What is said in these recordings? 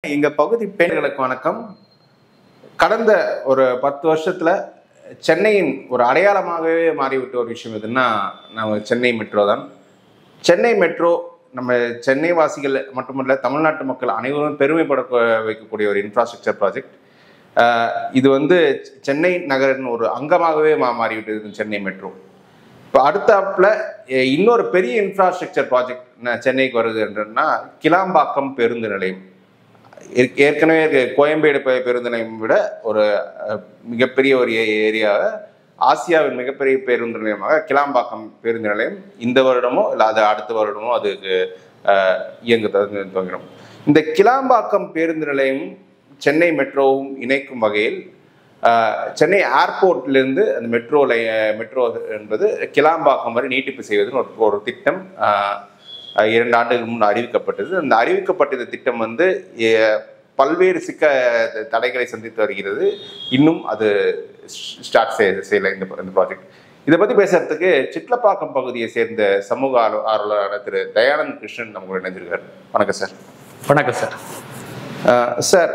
எங்க பகுதி பெண் பெண்களுக்கு வணக்கம் கடந்த ஒரு பத்து வருஷத்துல சென்னையின் ஒரு அடையாளமாகவே மாறிவிட்ட ஒரு விஷயம் எதுன்னா நம்ம சென்னை மெட்ரோ தான் சென்னை மெட்ரோ நம்ம சென்னை வாசிகள் மட்டுமல்ல தமிழ்நாட்டு மக்கள் அனைவரும் பெருமைப்பட வைக்கக்கூடிய ஒரு இன்ஃப்ராஸ்ட்ரக்சர் ப்ராஜெக்ட் இது வந்து சென்னை நகரின் ஒரு அங்கமாகவே மா மாறிவிட்டது சென்னை மெட்ரோ இப்போ அடுத்தாப்புல எ- இன்னொரு பெரிய இன்ஃப்ராஸ்ட்ரக்சர் ப்ராஜெக்ட் சென்னைக்கு வருது என்றுன்னா கிளாம்பாக்கம் பேருந்து நிலையம் ஏற்- ஏற்கனவே இருக்க கோயம்பேடு பே- பேருந்து நிலையம் விட ஒரு அஹ், மிகப்பெரிய ஒரு ஏரியாவை ஆசியாவின் மிகப்பெரிய பேருந்து நிலையமாக கிளாம்பாக்கம் பேருந்து நிலையம் இந்த வருடமோ இல்லை அது அடுத்த வருடமோ அதுக்கு அஹ், இயங்க தொடங்க- துவங்கிடும் இந்த கிளாம்பாக்கம் பேருந்து நிலையம் சென்னை மெட்ரோவும் இணைக்கும் வகையில் அஹ், சென்னை ஏர்போர்ட்லேருந்து அந்த மெட்ரோ மெட்ரோ என்பது கிளாம்பாக்கம் வரை நீட்டிப்பு செய்வதுன்னு ஒரு ஒரு திட்டம் அஹ், அஹ் இரண்டு ஆண்டுகள் முன் அறிவிக்கப்பட்டது அந்த அறிவிக்கப்பட்ட இந்த திட்டம் வந்து எ- பல்வேறு சிக்க தடைகளை சந்தித்து வருகிறது இன்னும் அது ஸ்டார்ட் செய்ய செய்யலை இந்த இந்த ப்ராஜெக்ட் இதை பற்றி பேசுறதுக்கு சிட்லப்பாக்கம் பகுதியை சேர்ந்த சமூக ஆர்வ- ஆர்வலரான திரு தயானந்த் கிருஷ்ணன் நமக்கு இணைஞ்சிருக்காரு வணக்கம் சார் வணக்கம் sir ah sir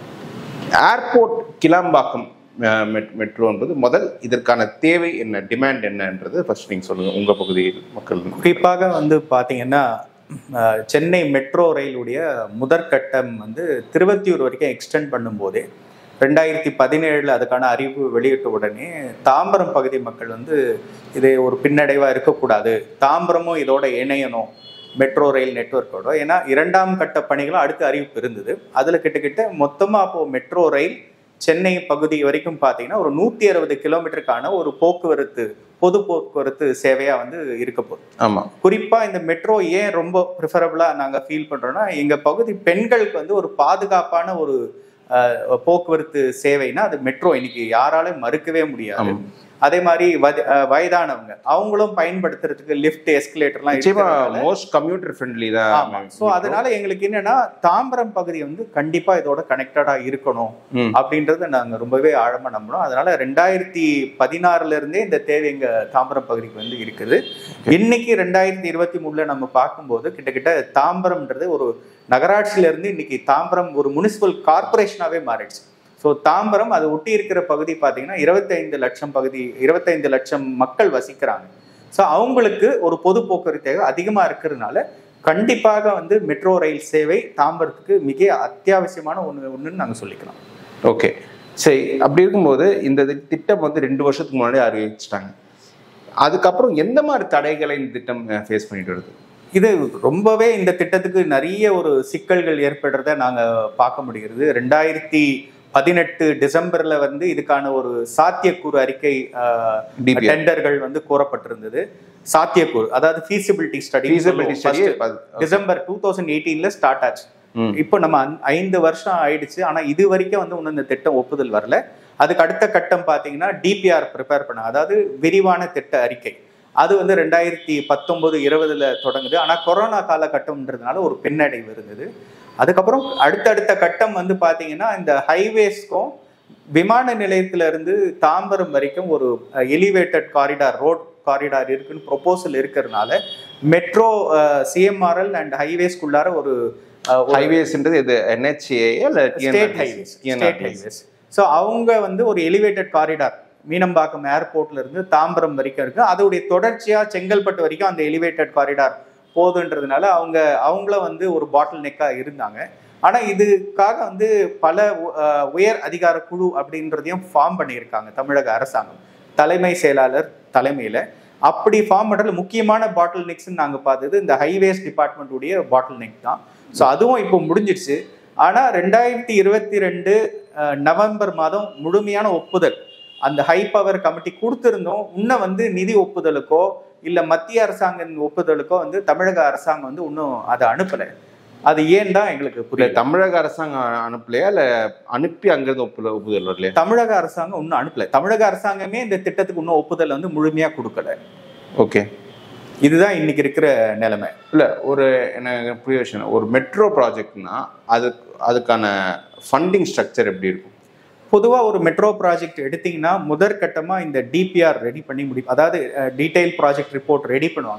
airport Kilambakkam ah, met- metro என்பது முதல் இதற்கான தேவை என்ன டிமாண்ட் என்னன்றது ஃபர்ஸ்ட் நீங்கள் சொல்லுங்க உங்க பகுதியில் மக்கள் குறிப்பாக வந்து பாத்தீங்கன்னா அஹ், சென்னை மெட்ரோ ரயிலுடைய முதற்கட்டம் வந்து திருவத்தியூர் வரைக்கும் எக்ஸ்டெண்ட் பண்ணும்போதே ரெண்டாயிரத்தி பதினேழுல அதுக்கான அறிவு வெளியிட்ட உடனே தாம்பரம் பகுதி மக்கள் வந்து இது ஒரு பின்னடைவா இருக்கக்கூடாது தாம்பரமும் இதோட இணையணும் மெட்ரோ ரயில் நெட்வொர்க்கோட ஏன்னா இரண்டாம் கட்ட பணிகளும் அடுத்த அறிவிப்பு இருந்தது அதுல கிட்டத்தட்ட மொத்தமா அப்போ மெட்ரோ ரயில் சென்னை பகுதி வரைக்கும் பார்த்தீங்கன்னா ஒரு நூத்தி அறுபது கிலோமீட்டருக்கான ஒரு போக்குவரத்து பொது போக்குவரத்து சேவையா வந்து இருக்க போகுது ஆமா குறிப்பா இந்த மெட்ரோ ஏன் ரொம்ப ப்ரிஃபரபிளா நாங்க ஃபீல் பண்றோம்னா எங்க பகுதி பெண்களுக்கு வந்து ஒரு பாதுகாப்பான ஒரு அஹ், போக்குவரத்து சேவைனா அது மெட்ரோ இன்னைக்கு யாராலும் மறுக்கவே முடியாது ஆமா. அதே மாதிரி வத- அஹ், வயதானவங்க அவங்களும் பயன்படுத்துறதுக்கு லிஃப்ட் எஸ்கலேட்டர்லாம் நிச்சயமா இருக்கிறதுனால மோஸ்ட் கம்ப்யூட்டர் ஃப்ரெண்ட்லி தான் ஆமா சோ அதனால எங்களுக்கு என்னன்னா தாம்பரம் பகுதி வந்து கண்டிப்பா இதோட கனெக்டடா இருக்கணும் ம். அப்படின்றத நாங்க ரொம்பவே ஆழமா நம்புறோம் அதனால ரெண்டாயிரத்தி பதினாறுல இருந்தே இந்த தேவை எங்க தாம்பரம் பகுதிக்கு வந்து இருக்குது இன்னைக்கு ரெண்டாயிரத்தி இருபத்தி மூணுல நம்ம பார்க்கும்போது கிட்டத்தட்ட தாம்பரம்ன்றது ஒரு நகராட்சியில இருந்து இன்னைக்கு தாம்பரம் ஒரு முனிசிபல் கார்பரேஷனாவே மாறிடுச்சு ஸோ தாம்பரம் அது ஒட்டி இருக்கிற பகுதி பார்த்தீங்கன்னா இருபத்தைந்து லட்சம் பகுதி இருபத்தைந்து லட்சம் மக்கள் வசிக்கிறாங்க ஸோ அவங்களுக்கு ஒரு பொது போக்குவரத்து தேவை அதிகமாக இருக்கிறதுனால கண்டிப்பாக வந்து மெட்ரோ ரயில் சேவை தாம்பரத்துக்கு மிக அத்தியாவசியமான ஒன்று ஒன்றுன்னு நாங்கள் சொல்லிக்கலாம் ஓகே சரி அப்படி இருக்கும்போது இந்த தி- திட்டம் வந்து ரெண்டு வருஷத்துக்கு முன்னாடி அறிவிச்சிட்டாங்க அதுக்கப்புறம் எந்த மாதிரி தடைகளை இந்த திட்டம் ஃபேஸ் பண்ணிட்டு வருது இது ரொம்பவே இந்த திட்டத்துக்கு நிறைய ஒரு சிக்கல்கள் ஏற்படுறத நாங்கள் பார்க்க முடிகிறது ரெண்டாயிரத்தி பதினெட்டு டிசம்பர்ல வந்து இதுக்கான ஒரு சாத்தியக்கூறு அறிக்கை ஆஹ், DPR. டெண்டர்கள் வந்து கோரப்பட்டிருந்தது சாத்தியக்கூறு அதாவது ஃபீசிபிலிட்டி ஸ்டடி Feasibility study அது- டிசம்பர் டூ தௌசண்ட் எயிட்டீன்ல ஸ்டார்ட் ஆச்சு ம். இப்போ நம்ம ஐ- ஐந்து வருஷம் ஆயிடுச்சு ஆனா இது வரைக்கும் வந்து இன்னும் இந்த திட்டம் ஒப்புதல் வரல அதுக்கு அடுத்த கட்டம் பாத்தீங்கன்னா டிபிஆர் ப்ரிப்பேர் பண்ண அதாவது விரிவான திட்ட அறிக்கை அது வந்து ரெண்டாயிரத்தி பத்தொன்பது இருபதுல தொடங்குது ஆனா கொரோனா காலகட்டம்ன்றதுனால ஒரு பின்னடைவு இருந்தது அதுக்கப்புறம் அடுத்தடுத்த கட்டம் வந்து பாத்தீங்கன்னா இந்த ஹைவேஸ்க்கும் விமான நிலையத்துல இருந்து தாம்பரம் வரைக்கும் ஒரு எலிவேட்டட் காரிடார் ரோட் காரிடார் இருக்குன்னு ப்ரொபோசல் இருக்கிறதுனால மெட்ரோ சிஎம்ஆர்எல் அண்ட் ஹைவேஸ்க்குள்ளார ஒரு அஹ், ஒரு ஹைவேஸ்ன்றது இது என்ஹெச்ஏ இல்ல state highways state highways so அவங்க வந்து ஒரு எலிவேட்டட் காரிடார் மீனம்பாக்கம் ஏர்போர்ட்ல இருந்து தாம்பரம் வரைக்கும் இருக்கு அதோடைய தொடர்ச்சியா செங்கல்பட்டு வரைக்கும் அந்த எலிவேட்டட் காரிடார் போதுன்றதுனால அவங்க அவங்களும் வந்து ஒரு பாட்டில் நெக்கா இருந்தாங்க ஆனா இதுக்காக வந்து பல உ- அஹ் உயர் அதிகார குழு அப்படின்றதையும் ஃபார்ம் பண்ணியிருக்காங்க தமிழக அரசாங்கம் தலைமை செயலாளர் தலைமையில அப்படி ஃபார்ம் பண்றதுல முக்கியமான பாட்டில் நெக்ஸ்ன்னு நாங்க பார்த்தது இந்த ஹைவேஸ் டிபார்ட்மெண்ட் உடைய பாட்டில் நெக் தான் ஸோ அதுவும் இப்போ முடிஞ்சிடுச்சு ஆனா ரெண்டாயிரத்தி இருபத்தி ரெண்டு நவம்பர் மாதம் முழுமையான ஒப்புதல் அந்த ஹை பவர் கமிட்டி கொடுத்திருந்தோம் இன்னும் வந்து நிதி ஒப்புதலுக்கோ இல்ல மத்திய அரசாங்க ஒப்புதலுக்கோ வந்து தமிழக அரசாங்கம் வந்து இன்னும் அதை அனுப்பல அது ஏன் தான் எங்களுக்கு இல்ல புரியல தமிழக அரசாங்கம் அனுப்பலையா இல்ல அனுப்பி அங்கிருந்து ஒப்புதல் ஒப்புதல் வரலையா தமிழக அரசாங்கம் இன்னும் அனுப்பல தமிழக அரசாங்கமே இந்த திட்டத்துக்கு இன்னும் ஒப்புதல் வந்து முழுமையா கொடுக்கல ஓகே இதுதான் இன்னைக்கு இருக்கிற நிலைமை இல்ல ஒரு எனக்கு புரிய விஷயம் ஒரு மெட்ரோ ப்ராஜெக்ட்னா அது அதுக்கான ஃபண்டிங் ஸ்ட்ரக்சர் எப்படி இருக்கும் பொதுவா ஒரு மெட்ரோ ப்ராஜெக்ட் எடுத்தீங்கன்னா முதற்கட்டமா இந்த டிபிஆர் ரெடி பண்ணி முடியும் அதாவது டீடைல் ப்ராஜெக்ட் ரிப்போர்ட் ரெடி பண்ணுவாங்க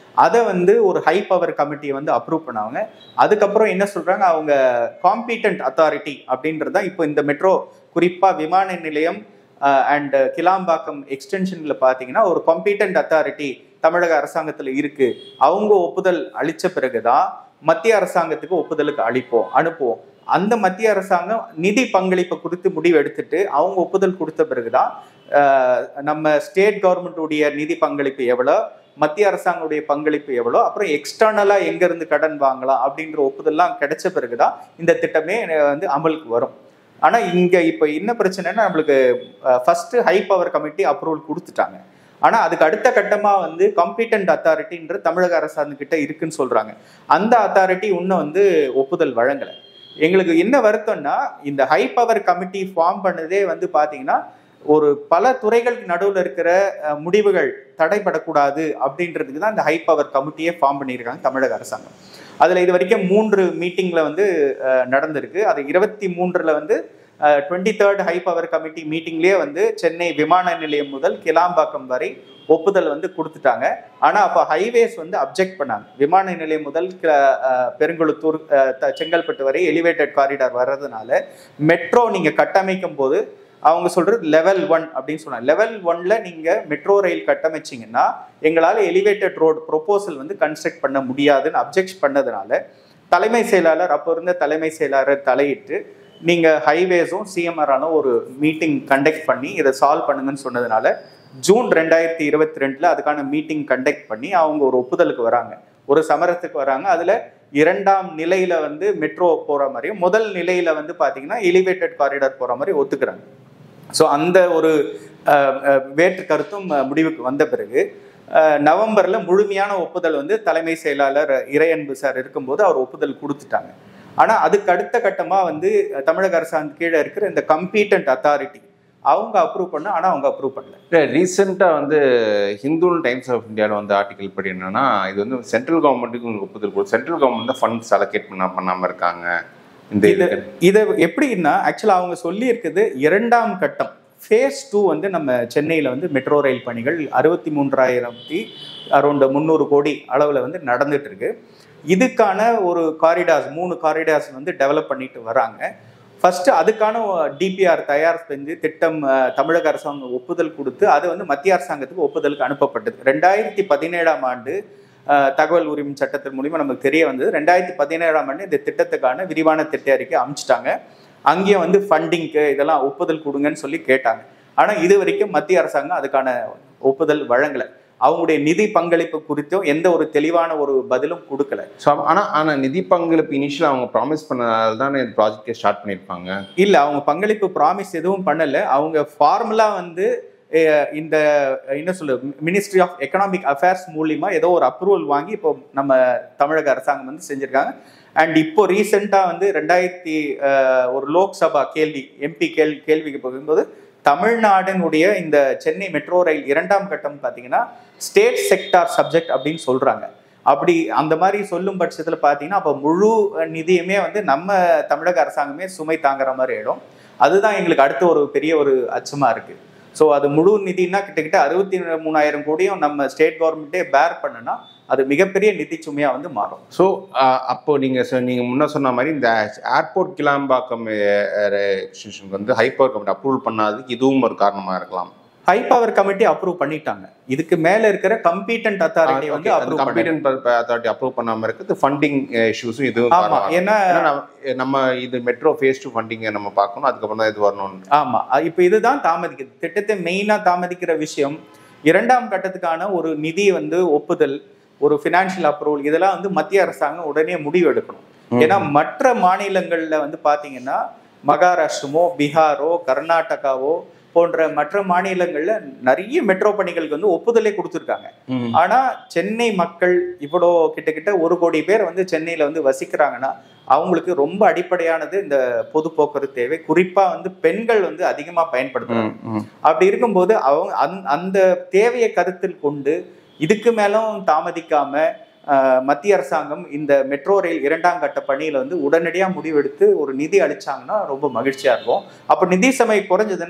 அதை வந்து ஒரு ஹை பவர் கமிட்டியை வந்து அப்ரூவ் பண்ணாங்க அதுக்கப்புறம் என்ன சொல்றாங்க அவங்க காம்பீட்டன்ட் அத்தாரிட்டி அப்படின்றது தான் இப்போ இந்த மெட்ரோ குறிப்பா விமான நிலையம் அண்ட் கிளாம்பாக்கம் எக்ஸ்டென்ஷன்ல பார்த்தீங்கன்னா ஒரு காம்பீட்டன்ட் அத்தாரிட்டி தமிழக அரசாங்கத்தில் இருக்கு அவங்க ஒப்புதல் அளிச்ச பிறகுதான் மத்திய அரசாங்கத்துக்கு ஒப்புதலுக்கு அளிப்போம் அனுப்புவோம் அந்த மத்திய அரசாங்கம் நிதி பங்களிப்பு குறித்து முடிவு எடுத்துட்டு அவங்க ஒப்புதல் கொடுத்த பிறகுதான் ஆஹ், நம்ம ஸ்டேட் கவர்மெண்ட்டுடைய நிதி பங்களிப்பு எவ்வளோ மத்திய அரசாங்கத்துடைய பங்களிப்பு எவ்வளோ அப்புறம் எக்ஸ்டர்னலா எங்க இருந்து கடன் வாங்கலாம் அப்படின்ற ஒப்புதல்லாம் கிடைச்ச பிறகுதான் இந்த திட்டமே அஹ், வந்து அமலுக்கு வரும் ஆனா இங்க இப்ப என்ன பிரச்சனைன்னா நம்மளுக்கு first high power committee approval கொடுத்துட்டாங்க ஆனா அதுக்கு அடுத்த கட்டமா வந்து காம்பீட்டன்ட் அத்தாரிட்டின்ற தமிழக அரசாங்கம் கிட்ட இருக்குன்னு சொல்றாங்க அந்த அத்தாரிட்டி இன்னும் வந்து ஒப்புதல் வழங்கல எங்களுக்கு என்ன வருத்தம்னா இந்த ஹை பவர் கமிட்டி ஃபார்ம் பண்ணதே வந்து பாத்தீங்கன்னா ஒரு பல துறைகளுக்கு நடுவில் இருக்கிற அஹ், முடிவுகள் தடைபடக்கூடாது அப்படின்றதுக்கு தான் இந்த ஹை பவர் கமிட்டியே ஃபார்ம் பண்ணியிருக்காங்க தமிழக அரசாங்கம் அதில் இது வரைக்கும் மூன்று மீட்டிங்கில் வந்து அஹ், நடந்திருக்கு அது இருபத்தி மூன்றில் வந்து twenty third high power committee மீட்டிங்லேயே வந்து சென்னை விமான நிலையம் முதல் கிளாம்பாக்கம் வரை ஒப்புதல் வந்து கொடுத்துட்டாங்க ஆனால் அப்போ ஹைவேஸ் வந்து அப்ஜெக்ட் பண்ணாங்க விமான நிலையம் முதல் க- அஹ், பெருங்குளத்தூர் அஹ், த- செங்கல்பட்டு வரை எலிவேட்டட் காரிடார் வர்றதுனால மெட்ரோ நீங்கள் கட்டமைக்கும் போது அவங்க சொல்றது லெவல் ஒன் அப்படின்னு சொன்னாங்க லெவல் ஒன்ல நீங்க மெட்ரோ ரயில் கட்டமைச்சிங்கன்னா எங்களால் எலிவேட்டட் ரோடு ப்ரொபோசல் வந்து கன்ஸ்ட்ரக்ட் பண்ண முடியாதுன்னு அப்ஜெக்ட் பண்ணதுனால தலைமை செயலாளர் அப்போ இருந்த தலைமை செயலாளர் தலையிட்டு நீங்க ஹைவேஸும் சிஎம்ஆராலும் ஒரு மீட்டிங் கண்டக்ட் பண்ணி இதை சால்வ் பண்ணுங்கன்னு சொன்னதுனால ஜூன் ரெண்டாயிரத்தி இருபத்தி ரெண்டுல அதுக்கான மீட்டிங் கண்டக்ட் பண்ணி அவங்க ஒரு ஒப்புதலுக்கு வராங்க ஒரு சமரத்துக்கு வராங்க அதுல இரண்டாம் நிலையில வந்து மெட்ரோ போற மாதிரியும் முதல் நிலையில வந்து பாத்தீங்கன்னா எலிவேட்டட் காரிடார் போற மாதிரி ஒத்துக்கிறாங்க ஸோ அந்த ஒரு அஹ், அஹ், வேற்று கருத்தும் அஹ், முடிவுக்கு வந்த பிறகு அஹ், நவம்பர்ல முழுமையான ஒப்புதல் வந்து தலைமை செயலாளர் இறையன்பு சார் இருக்கும்போது அவர் ஒப்புதல் கொடுத்துட்டாங்க ஆனா அதுக்கு அடுத்த கட்டமா வந்து அஹ், தமிழக அரசாங்கம் கீழே இருக்கிற இந்த கம்பீட்டன்ட் அத்தாரிட்டி அவங்க அப்ரூவ் பண்ண ஆனா அவங்க அப்ரூவ் பண்ணல இல்லை ரீசெண்டாக வந்து ஹிந்து டைம்ஸ் ஆஃப் இந்தியாவில் வந்து ஆர்டிகல் படி என்னன்னா இது வந்து சென்ட்ரல் கவர்மெண்ட்டுக்கு உங்களுக்கு ஒப்புதல் கொடு சென்ட்ரல் கவர்மெண்ட் தான் ஃபண்ட்ஸ் அலோகேட் பண்ண பண்ணாமல் இருக்காங்க இந்த இது இதுக்கு இதை எப்படின்னா ஆக்சுவலாக அவங்க சொல்லி இருக்குது இரண்டாம் கட்டம் ஃபேஸ் டூ வந்து நம்ம சென்னையில் வந்து மெட்ரோ ரயில் பணிகள் அறுபத்தி மூன்றாயிரத்தி அரௌண்ட் முந்நூறு கோடி அளவில் வந்து நடந்துட்டு இருக்கு இதுக்கான ஒரு காரிடார்ஸ் மூணு காரிடார்ஸ் வந்து டெவலப் பண்ணிட்டு வராங்க ஃபர்ஸ்ட் அதுக்கான டிபிஆர் தயார் செஞ்சு திட்டம் அஹ், தமிழக அரசாங்கம் ஒப்புதல் கொடுத்து அது வந்து மத்திய அரசாங்கத்துக்கு ஒப்புதலுக்கு அனுப்பப்பட்டது ரெண்டாயிரத்தி பதினேழாம் ஆண்டு அஹ், தகவல் உரிமை சட்டத்தின் மூலிமா நமக்கு தெரிய வந்தது ரெண்டாயிரத்தி பதினேழாம் ஆண்டு இந்த திட்டத்துக்கான விரிவான திட்ட அறிக்கை அமைச்சிட்டாங்க அங்கேயும் வந்து ஃபண்டிங்க்கு இதெல்லாம் ஒப்புதல் கொடுங்கன்னு சொல்லி கேட்டாங்க ஆனா இது வரைக்கும் மத்திய அரசாங்கம் அதுக்கான ஒப்புதல் வழங்கல அவங்களுடைய நிதி பங்களிப்பு குறித்தும் எந்த ஒரு தெளிவான ஒரு பதிலும் கொடுக்கல ஸோ ஆனால் ஆனால் நிதி பங்களிப்பு இனிஷியல் அவங்க ப்ராமிஸ் பண்ணதால தான் இந்த ப்ராஜெக்டை ஸ்டார்ட் பண்ணியிருப்பாங்க இல்ல அவங்க பங்களிப்பு ப்ராமிஸ் எதுவும் பண்ணல அவங்க ஃபார்முலா வந்து அஹ், இந்த என்ன சொல்ல மினிஸ்ட்ரி ஆஃப் எக்கனாமிக் அஃபேர்ஸ் மூலியமா ஏதோ ஒரு அப்ரூவல் வாங்கி இப்போ நம்ம தமிழக அரசாங்கம் வந்து செஞ்சிருக்காங்க அண்ட் இப்போ ரீசெண்டா வந்து ரெண்டாயிரத்தி அஹ், ஒரு லோக்சபா கேள்வி எம்பி கேள் கேள்விக்கு போகும்போது தமிழ்நாட்டினுடைய இந்த சென்னை மெட்ரோ ரயில் இரண்டாம் கட்டம் பார்த்தீங்கன்னா ஸ்டேட் செக்டார் சப்ஜெக்ட் அப்படின்னு சொல்றாங்க அப்படி அந்த மாதிரி சொல்லும் பட்சத்தில் பார்த்தீங்கன்னா அப்போ முழு நிதியுமே வந்து நம்ம தமிழக அரசாங்கமே சுமை தாங்குற மாதிரி ஆயிடும் அதுதான் எங்களுக்கு அடுத்த ஒரு பெரிய ஒரு அச்சமா இருக்கு ஸோ அது முழு நிதினா கிட்டத்தட்ட அறுபத்தி மூணாயிரம் கோடியும் நம்ம ஸ்டேட் கவர்மெண்ட்டே பேர் பண்ணுனா அது மிகப்பெரிய நிதி சுமையா வந்து மாறும் ஸோ அப்போ நீங்கள் சொ நீங்கள் முன்ன சொன்ன மாதிரி இந்த ஏர்போர்ட் கிளாம்பாக்கம் எக்ஸ்டென்ஷனுக்கு வந்து ஹைப்பர் கமிட்டி அப்ரூவல் பண்ணாததுக்கு இதுவும் ஒரு காரணமாக இருக்கலாம் ஹை பவர் கமிட்டி அப்ரூவ் பண்ணிட்டாங்க இதுக்கு மேல இருக்கிற கம்பீட்டன்ட் அத்தாரிட்டி வந்து அப்ரூவ் பண்ணி கம்பீட்டன் அத்தாரிட்டி அப்ரூவ் பண்ணாமல் இருக்குது ஃபண்டிங் இஷ்யூஸும் இதுவும் ஆமா காரணமா ஏன்னா ஏன்னா நம்ம- நம்ம இது மெட்ரோ ஃபேஸ் டூ ஃபண்டிங்கை நம்ம பார்க்கணும் அதுக்கப்புறம் தான் இது வரணும்னு ஆமா அ- இப்ப இதுதான் தாமதிக்குது திட்டத்தை மெயினா தாமதிக்கிற விஷயம் இரண்டாம் கட்டத்துக்கான ஒரு நிதி வந்து ஒப்புதல் ஒரு ஃபினான்ஷியல் அப்ரூவல் இதெல்லாம் வந்து மத்திய அரசாங்கம் உடனே முடிவு எடுக்கணும் ஏன்னா மற்ற மாநிலங்கள்ல வந்து பாத்தீங்கன்னா மகாராஷ்டிரமோ பீகாரோ கர்நாடகாவோ போன்ற மற்ற மாநிலங்கள்ல நிறைய மெட்ரோ பணிகளுக்கு வந்து ஒப்புதலே கொடுத்துருக்காங்க ம். ஆனா சென்னை மக்கள் இவ்வளோ கிட்டத்தட்ட ஒரு கோடி பேர் வந்து சென்னையில வந்து வசிக்கிறாங்கன்னா அவங்களுக்கு ரொம்ப அடிப்படையானது இந்த பொது போக்குவரத்து தேவை குறிப்பா வந்து பெண்கள் வந்து அதிகமா பயன்படுத்துறாங்க ம், ம். அப்படி இருக்கும்போது அவங்க அந்த அந்த தேவையை கருத்தில் கொண்டு இதுக்கு மேலும் தாமதிக்காம ஆஹ், மத்திய அரசாங்கம் இந்த மெட்ரோ ரயில் இரண்டாம் கட்ட பணியில வந்து உடனடியாக முடிவெடுத்து ஒரு நிதி அளிச்சாங்கன்னா ரொம்ப மகிழ்ச்சியா இருக்கும் அப்போ நிதி சுமை குறைஞ்சதுன்னா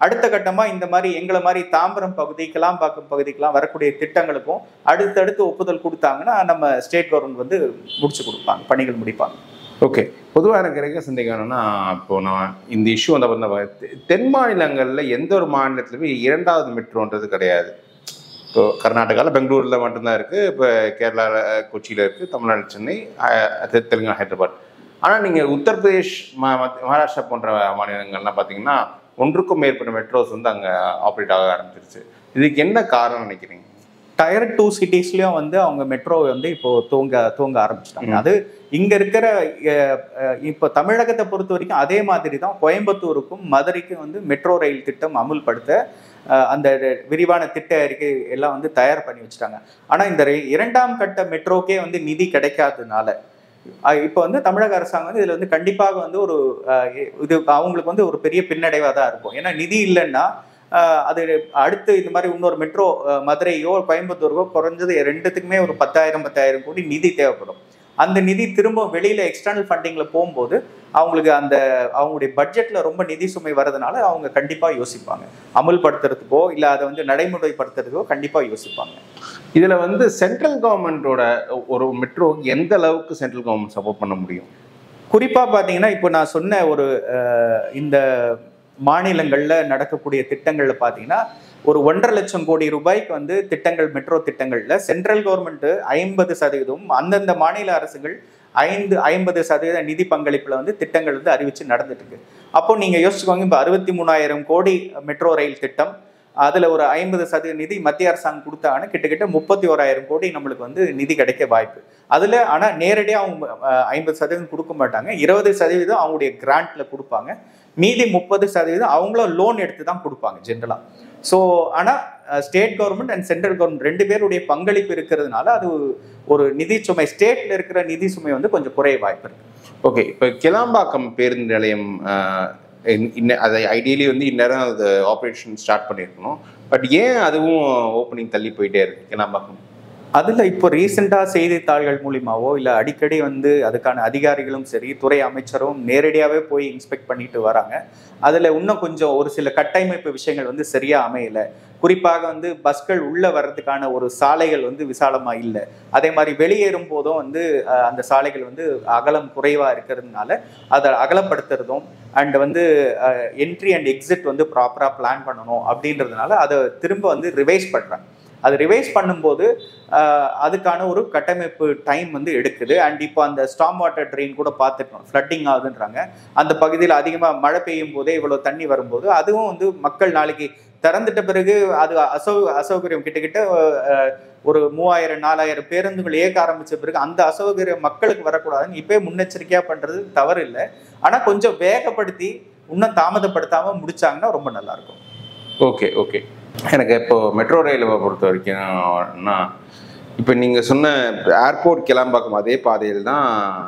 அடுத்த கட்டமா இந்த மாதிரி எங்களை மாதிரி தாம்பரம் பகுதி கிளாம்பாக்கம் பகுதிக்கெல்லாம் வரக்கூடிய திட்டங்களுக்கும் அடுத்தடுத்து ஒப்புதல் கொடுத்தாங்கன்னா நம்ம ஸ்டேட் கவர்மெண்ட் வந்து முடிச்சு கொடுப்பாங்க பணிகள் முடிப்பாங்க ஓகே பொதுவாக எனக்கு இருக்க சந்தேகம் என்னன்னா இப்போ நான் இந்த இஷ்யூ வந்து பார்த்தா தெ- தென் மாநிலங்களில் எந்த ஒரு மாநிலத்திலுமே இரண்டாவது மெட்ரோன்றது கிடையாது இப்போ கர்நாடகாவில் பெங்களூரில் மட்டும்தான் இருக்குது இப்போ கேரளாவில் கொச்சியில் இருக்குது தமிழ்நாடு சென்னை அஹ், தெ- தெலுங்கானா ஹைதராபாத் ஆனால் நீங்கள் உத்தரப்பிரதேஷ் மா மத்- மகாராஷ்டிரா போன்ற மாநிலங்கள்லாம் பார்த்தீங்கன்னா ஒன்றுக்கும் மேற்பட்ட மெட்ரோஸ் வந்து அங்கே ஆப்ரேட் ஆக ஆரம்பிச்சிருச்சு இதுக்கு என்ன காரணம் நினைக்கிறீங்க டயர் டூ சிட்டிஸ்லயும் வந்து அவங்க மெட்ரோ வந்து இப்போ தூங்க தூங்க ஆரம்பிச்சிட்டாங்க ம். அது இங்க இருக்கிற அஹ், அஹ், இப்போ தமிழகத்தை பொறுத்த வரைக்கும் அதே மாதிரி தான் கோயம்புத்தூருக்கும் மதுரைக்கும் வந்து மெட்ரோ ரயில் திட்டம் அமுல்படுத்த அஹ், அந்த விரிவான திட்ட அறிக்கை எல்லாம் வந்து தயார் பண்ணி வச்சுட்டாங்க ஆனா இந்த ரெ- இரண்டாம் கட்ட மெட்ரோக்கே வந்து நிதி கிடைக்காததுனால அஹ், இப்போ வந்து தமிழக அரசாங்கம் வந்து இதுல வந்து கண்டிப்பாக வந்து ஒரு அஹ், இது அவங்களுக்கு வந்து ஒரு பெரிய பின்னடைவா தான் இருக்கும் ஏன்னா நிதி இல்லைன்னா ஆஹ் அது அடுத்து இந்த மாதிரி இன்னொரு மெட்ரோ மதுரையோ கோயம்புத்தூருக்கோ குறைஞ்சது ரெண்டுத்துக்குமே ஒரு பத்தாயிரம் பத்தாயிரம் கோடி நிதி தேவைப்படும் அந்த நிதி திரும்ப வெளியில எக்ஸ்டர்னல் ஃபண்டிங்ல போகும்போது அவங்களுக்கு அந்த அவங்களுடைய பட்ஜெட்ல ரொம்ப நிதி சுமை வர்றதுனால அவங்க கண்டிப்பா யோசிப்பாங்க அமுல்படுத்துறதுக்கோ இல்ல அதை வந்து நடைமுறைப்படுத்துறதுக்கோ கண்டிப்பா யோசிப்பாங்க இதில் வந்து சென்ட்ரல் கவர்மெண்ட்டோட ஒரு மெட்ரோ எந்த அளவுக்கு சென்ட்ரல் கவர்மெண்ட் சப்போர்ட் பண்ண முடியும் குறிப்பா பாத்தீங்கன்னா இப்போ நான் சொன்ன ஒரு அஹ், இந்த மாநிலங்கள்ல நடக்கக்கூடிய திட்டங்கள்ல பாத்தீங்கன்னா ஒரு ஒன்றரை லட்சம் கோடி ரூபாய்க்கு வந்து திட்டங்கள் மெட்ரோ திட்டங்கள்ல சென்ட்ரல் கவர்மெண்ட் ஐம்பது சதவீதம் அந்தந்த மாநில அரசுகள் ஐந்து ஐம்பது சதவீத நிதி பங்களிப்புல வந்து திட்டங்கள் வந்து அறிவிச்சு நடந்துட்டு இருக்கு அப்போ நீங்க யோசிச்சுக்கோங்க இப்போ அறுபத்தி மூணாயிரம் கோடி மெட்ரோ ரயில் திட்டம் அதுல ஒரு ஐம்பது சதவீத நிதி மத்திய அரசாங்கம் கொடுத்தாங்கன்னா கிட்டத்தட்ட முப்பத்தி ஓராயிரம் கோடி நம்மளுக்கு வந்து நிதி கிடைக்க வாய்ப்பு அதுல ஆனா நேரடியா அவங்க ஐம்பது சதவீதம் கொடுக்க மாட்டாங்க இருபது சதவீதம் அவங்களுடைய கிராண்ட்ல கொடுப்பாங்க மீதி முப்பது சதவீதம் அவங்களும் லோன் எடுத்து தான் கொடுப்பாங்க ஜென்ரலா ஸோ ஆனா state government and central government ரெண்டு பேருடைய பங்களிப்பு இருக்கிறதுனால அது ஒரு நிதி சுமை ஸ்டேட்ல இருக்கிற நிதி சுமை வந்து கொஞ்சம் குறைய வாய்ப்பு இருக்கு ஓகே இப்போ கிளாம்பாக்கம் பேருந்து நிலையம் ஆஹ், இன்- இன்ன அதை ஐடியலி வந்து இந்நேரம் அது ஆப்ரேஷன் ஸ்டார்ட் பண்ணியிருக்கணும் பட் ஏன் அதுவும் ஓப்பனிங் தள்ளி போயிட்டே இருக்கு கிளாம்பாக்கம் அதுல இப்போ ரீசெண்டா செய்தித்தாள்கள் மூலியமாவோ இல்ல அடிக்கடி வந்து அதுக்கான அதிகாரிகளும் சரி துறை அமைச்சரும் நேரடியாவே போய் இன்ஸ்பெக்ட் பண்ணிட்டு வராங்க அதுல இன்னும் கொஞ்சம் ஒரு சில கட்டமைப்பு விஷயங்கள் வந்து சரியா அமையல குறிப்பாக வந்து பஸ்கள் உள்ள வர்றதுக்கான ஒரு சாலைகள் வந்து விசாலமா இல்லை அதே மாதிரி வெளியேறும் போதும் வந்து அஹ், அந்த சாலைகள் வந்து அகலம் குறைவா இருக்கிறதுனால அதை அகலப்படுத்துறதும் அண்ட் வந்து என்ட்ரி அண்ட் எக்ஸிட் வந்து ப்ராப்பரா பிளான் பண்ணணும் அப்படின்றதுனால அதை திரும்ப வந்து ரிவைஸ் பண்றாங்க அது ரிவைஸ் பண்ணும்போது ஆஹ், அதுக்கான ஒரு கட்டமைப்பு டைம் வந்து எடுக்குது அண்ட் இப்போ அந்த ஸ்டாம் வாட்டர் ட்ரெயின் கூட பார்த்துருக்கோம் ஃப்ளட்டிங் ஆகுதுன்றாங்க அந்த பகுதியில் அதிகமாக மழை பெய்யும் போதே இவ்வளோ தண்ணி வரும்போது அதுவும் வந்து மக்கள் நாளைக்கு திறந்துட்ட பிறகு அது அசௌ அசௌகரியம் கிட்டக்கிட்ட ஆஹ், ஒரு மூவாயிரம் நாலாயிரம் பேருந்துகள் இயக்க ஆரம்பிச்ச பிறகு அந்த அசௌகரியம் மக்களுக்கு வரக்கூடாதுன்னு இப்போயே முன்னெச்சரிக்கையாக பண்ணுறது தவறு இல்லை ஆனால் கொஞ்சம் வேகப்படுத்தி இன்னும் தாமதப்படுத்தாமல் முடிச்சாங்கன்னா ரொம்ப நல்லா இருக்கும் ஓகே ஓகே எனக்கு இப்போ மெட்ரோ ரயிலை பொறுத்த வரைக்கும்னா இப்போ நீங்கள் சொன்ன ஏர்போர்ட் கிளம்பாக்கம் அதே பாதையில் தான்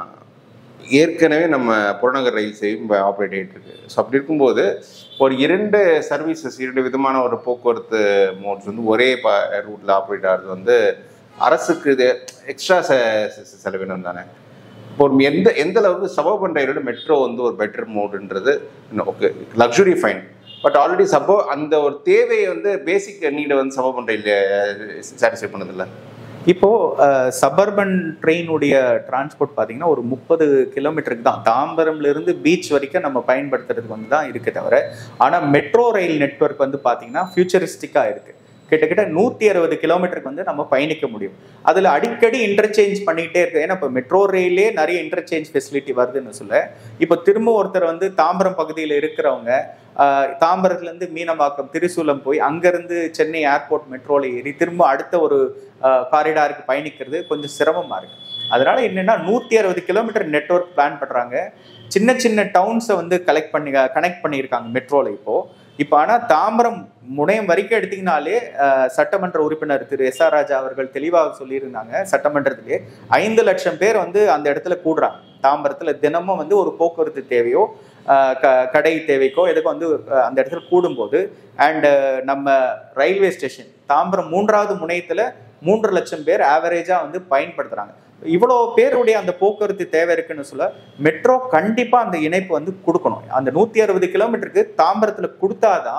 ஏற்கனவே நம்ம புறநகர் ரயில் சேவையும் ஆப்ரேட் ஆகிட்டு இருக்கு ஸோ அப்படி இருக்கும்போது ஒரு இரண்டு சர்வீசஸ் இரண்டு விதமான ஒரு போக்குவரத்து மோட்ஸ் வந்து ஒரே ப ரூட்டில் ஆப்ரேட் ஆகிறது வந்து அரசுக்கு இது எக்ஸ்ட்ரா செலவினம் தானே இப்போ ஒரு எந்த எந்த அளவுக்கு சபர்பன் ரயிலோட மெட்ரோ வந்து ஒரு பெட்டர் மோடுன்றது okay luxury fine but already suppose அந்த ஒரு தேவையை வந்து பேசிக் நீடை வந்து சபர்பன் ரயில் சாட்டிஸ்ஃபை பண்ணதில்லை இப்போ சபர்பன் ட்ரெயினுடைய டிரான்ஸ்போர்ட் பார்த்தீங்கன்னா ஒரு முப்பது கிலோமீட்டருக்கு தான் தாம்பரம்ல இருந்து பீச் வரைக்கும் நம்ம பயன்படுத்துறதுக்கு வந்து தான் இருக்கு தவிர ஆனால் மெட்ரோ ரயில் நெட்வொர்க் வந்து பார்த்தீங்கன்னா ஃபியூச்சரிஸ்டிக்காக இருக்கு கிட்டத்தட்ட நூற்றி அறுபது கிலோமீட்டருக்கு வந்து நம்ம பயணிக்க முடியும் அதில் அடிக்கடி இன்டர்சேஞ்ச் பண்ணிக்கிட்டே இருக்கு ஏன்னா இப்போ மெட்ரோ ரயிலே நிறைய இன்டர்சேஞ்ச் ஃபெசிலிட்டி வருதுன்னு சொல்ல இப்போ திரும்ப ஒருத்தர் வந்து தாம்பரம் பகுதியில் இருக்கிறவங்க ஆஹ், தாம்பரத்துலேருந்து மீனம்பாக்கம் திரிசூலம் போய் அங்கேருந்து சென்னை ஏர்போர்ட் மெட்ரோல ஏறி திரும்ப அடுத்த ஒரு காரிடாருக்கு பயணிக்கிறது கொஞ்சம் சிரமமா இருக்கு அதனால என்னன்னா நூத்தி அறுபது கிலோமீட்டர் நெட்வொர்க் பிளான் பண்றாங்க சின்ன சின்ன டவுன்ஸை வந்து கலெக்ட் பண்ணி கனெக்ட் பண்ணியிருக்காங்க மெட்ரோல இப்போ இப்போ ஆனா தாம்பரம் முனையம் வரைக்கும் எடுத்தீங்கனாலே அஹ், சட்டமன்ற உறுப்பினர் திரு எஸ் ஆர் ராஜா அவர்கள் தெளிவாக சொல்லியிருந்தாங்க சட்டமன்றத்திலே ஐந்து லட்சம் பேர் வந்து அந்த இடத்துல கூடுறாங்க தாம்பரத்துல தினமும் வந்து ஒரு போக்குவரத்து தேவையோ அஹ், க- கடை தேவைக்கோ எதுக்கும் வந்து அஹ், அந்த இடத்துல கூடும்போது அண்ட் நம்ம ரயில்வே ஸ்டேஷன் தாம்பரம் மூன்றாவது முனையத்துல மூன்று லட்சம் பேர் ஆவரேஜா வந்து பயன்படுத்துறாங்க இவ்வளோ பேருடைய அந்த போக்குவரத்து தேவை இருக்குன்னு சொல்ல மெட்ரோ கண்டிப்பா அந்த இணைப்பு வந்து கொடுக்கணும் அந்த நூத்தி அறுபது கிலோமீட்டருக்கு தாம்பரத்துல கொடுத்தாதான்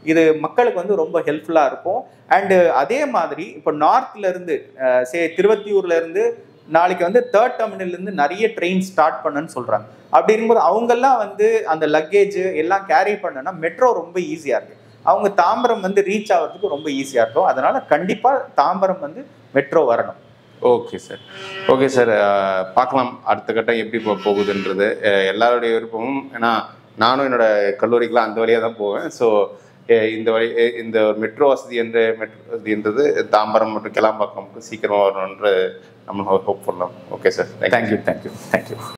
இது மக்களுக்கு வந்து ரொம்ப ஹெல்ப்ஃபுல்லாக இருக்கும் அண்டு அதே மாதிரி இப்போ நார்த்ல இருந்து சே திருவத்தியூர்ல இருந்து நாளைக்கு வந்து தேர்ட் டெர்மினல்ல இருந்து நிறைய ட்ரெயின் ஸ்டார்ட் பண்ணுன்னு சொல்றாங்க அப்படி இருக்கும்போது அவங்கெல்லாம் வந்து அந்த லக்கேஜ் எல்லாம் கேரி பண்ணனா மெட்ரோ ரொம்ப ஈஸியா இருக்கு அவங்க தாம்பரம் வந்து ரீச் ஆகிறதுக்கு ரொம்ப ஈஸியா இருக்கும் அதனால கண்டிப்பா தாம்பரம் வந்து மெட்ரோ வரணும் ஓகே சார் ஓகே சார் பார்க்கலாம் அடுத்த கட்டம் எப்படி போ போகுதுன்றது அஹ், எல்லாருடைய விருப்பமும் ஏன்னா நானும் என்னோட கல்லூரிக்கெலாம் அந்த வழியாக தான் போவேன் ஸோ இந்த வழி அஹ், இந்த மெட்ரோ வசதி என்ற மெட்ரோ வசதின்றது தாம்பரம் மற்றும் கிளாம்பாக்கம்க்கு சீக்கிரமாக வரணுன்ற நம்ம ஹோப் பண்ணலாம் okay sir thank you thank you thank you